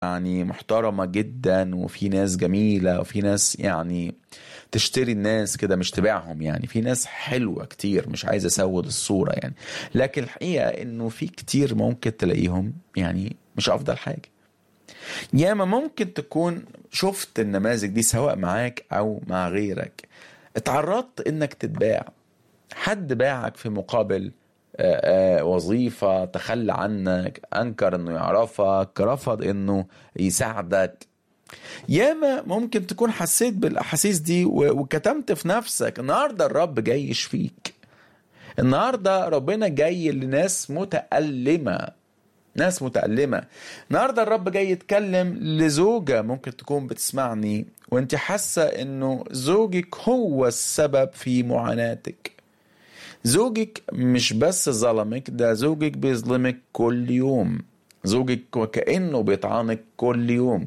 يعني محترمة جدا وفي ناس جميلة وفي ناس يعني تشتري الناس كده مش تبيعهم يعني في ناس حلوة كتير مش عايز اسود الصورة يعني لكن الحقيقة انه في كتير ممكن تلاقيهم يعني مش افضل حاجة ياما ممكن تكون شفت النماذج دي سواء معاك او مع غيرك اتعرضت انك تتباع حد باعك في مقابل آه، آه، وظيفة تخلى عنك أنكر إنه يعرفك رفض إنه يساعدك ياما ممكن تكون حسيت بالأحاسيس دي و- وكتمت في نفسك النهاردة الرب جاي يشفيك النهاردة ربنا جاي لناس متألمة ناس متألمة النهاردة الرب جاي يتكلم لزوجة ممكن تكون بتسمعني وانت حاسة انه زوجك هو السبب في معاناتك زوجك مش بس ظلمك ده زوجك بيظلمك كل يوم زوجك وكأنه بيطعنك كل يوم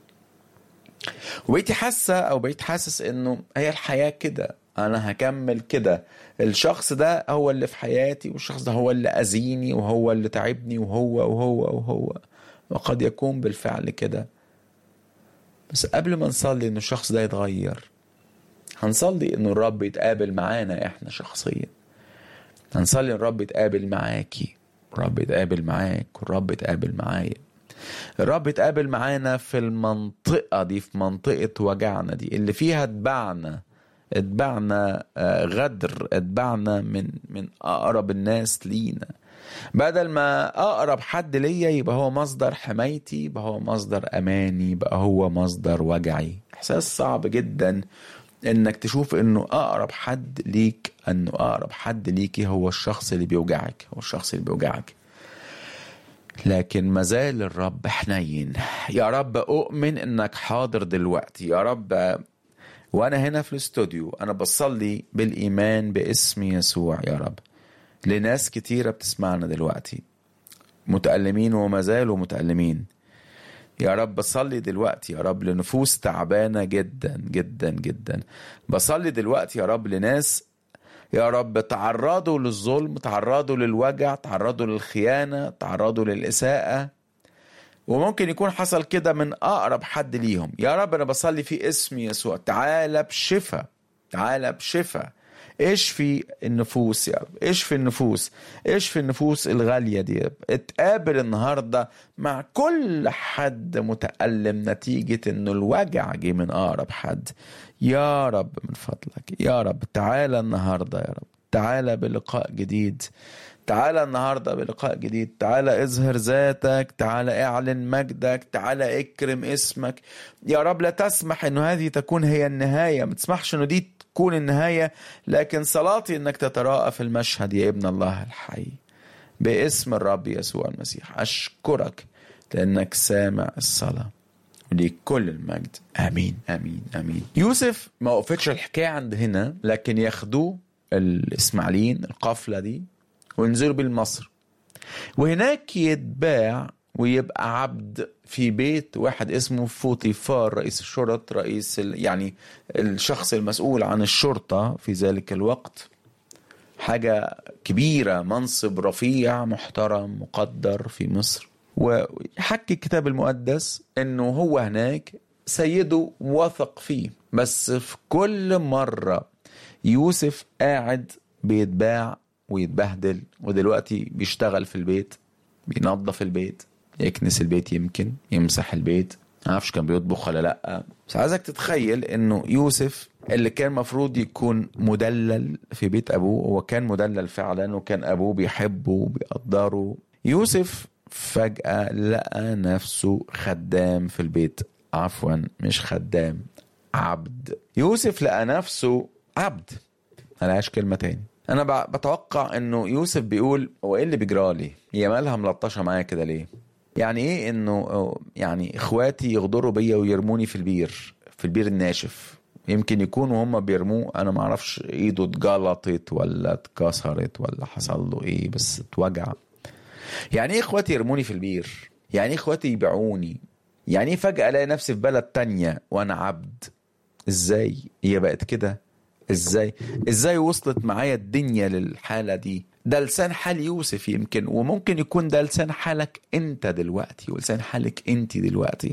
وبقيتي حاسة أو بقيت حاسس إنه هي الحياة كده أنا هكمل كده الشخص ده هو اللي في حياتي والشخص ده هو اللي أذيني وهو اللي تعبني وهو وهو وهو وقد يكون بالفعل كده بس قبل ما نصلي إنه الشخص ده يتغير هنصلي إنه الرب يتقابل معانا إحنا شخصيا هنصلي الرب يتقابل معاكي الرب يتقابل معاك والرب يتقابل معايا الرب يتقابل معانا في المنطقة دي في منطقة وجعنا دي اللي فيها اتبعنا اتبعنا آه، غدر اتبعنا من من أقرب الناس لينا بدل ما أقرب حد ليا يبقى هو مصدر حمايتي يبقى هو مصدر أماني يبقى هو مصدر وجعي إحساس صعب جدا انك تشوف انه اقرب حد ليك انه اقرب حد ليكي هو الشخص اللي بيوجعك هو الشخص اللي بيوجعك لكن مازال الرب حنين يا رب اؤمن انك حاضر دلوقتي يا رب وانا هنا في الاستوديو انا بصلي بالايمان باسم يسوع يا رب لناس كتيره بتسمعنا دلوقتي متألمين وما زالوا متألمين يا رب بصلي دلوقتي يا رب لنفوس تعبانة جدا جدا جدا بصلي دلوقتي يا رب لناس يا رب تعرضوا للظلم تعرضوا للوجع تعرضوا للخيانة تعرضوا للإساءة وممكن يكون حصل كده من أقرب حد ليهم يا رب أنا بصلي في اسم يسوع تعالى بشفاء تعالى بشفاء اشفي النفوس يا رب اشفي النفوس اشفي النفوس الغالية دي يا رب اتقابل النهاردة مع كل حد متألم نتيجة انه الوجع جه من اقرب حد يا رب من فضلك يا رب تعالى النهاردة يا رب تعالى بلقاء جديد تعالى النهاردة بلقاء جديد تعالى اظهر ذاتك تعالى اعلن مجدك تعالى اكرم اسمك يا رب لا تسمح انه هذه تكون هي النهاية ما تسمحش انه دي تكون النهاية لكن صلاتي انك تتراءى في المشهد يا ابن الله الحي باسم الرب يسوع المسيح اشكرك لانك سامع الصلاه وليك كل المجد امين امين امين يوسف ما وقفتش الحكايه عند هنا لكن ياخدوه الاسماعيليين القافله دي وينزلوا بيه لمصر وهناك يتباع ويبقى عبد في بيت واحد اسمه فوطيفار رئيس الشرط رئيس ال... يعني الشخص المسؤول عن الشرطة في ذلك الوقت حاجة كبيرة منصب رفيع محترم مقدر في مصر ويحكي الكتاب المقدس انه هو هناك سيده وثق فيه بس في كل مرة يوسف قاعد بيتباع ويتبهدل ودلوقتي بيشتغل في البيت بينظف البيت يكنس البيت يمكن يمسح البيت معرفش كان بيطبخ ولا لا بس عايزك تتخيل انه يوسف اللي كان مفروض يكون مدلل في بيت ابوه هو كان مدلل فعلا وكان ابوه بيحبه وبيقدره يوسف فجأة لقى نفسه خدام في البيت عفوا مش خدام عبد يوسف لقى نفسه عبد ملهاش كلمة تاني انا ب- بتوقع انه يوسف بيقول هو ايه اللي بيجرالي هي مالها ملطشه معايا كده ليه يعني ايه انه يعني اخواتي يغدروا بيا ويرموني في البير في البير الناشف يمكن يكونوا هم بيرموه انا ما اعرفش ايده اتجلطت ولا اتكسرت ولا حصل له ايه بس اتوجع يعني ايه اخواتي يرموني في البير يعني ايه اخواتي يبيعوني يعني ايه فجأة الاقي نفسي في بلد تانية وانا عبد ازاي هي بقت كده ازاي ازاي وصلت معايا الدنيا للحالة دي ده لسان حال يوسف يمكن وممكن يكون ده لسان حالك انت دلوقتي ولسان حالك انت دلوقتي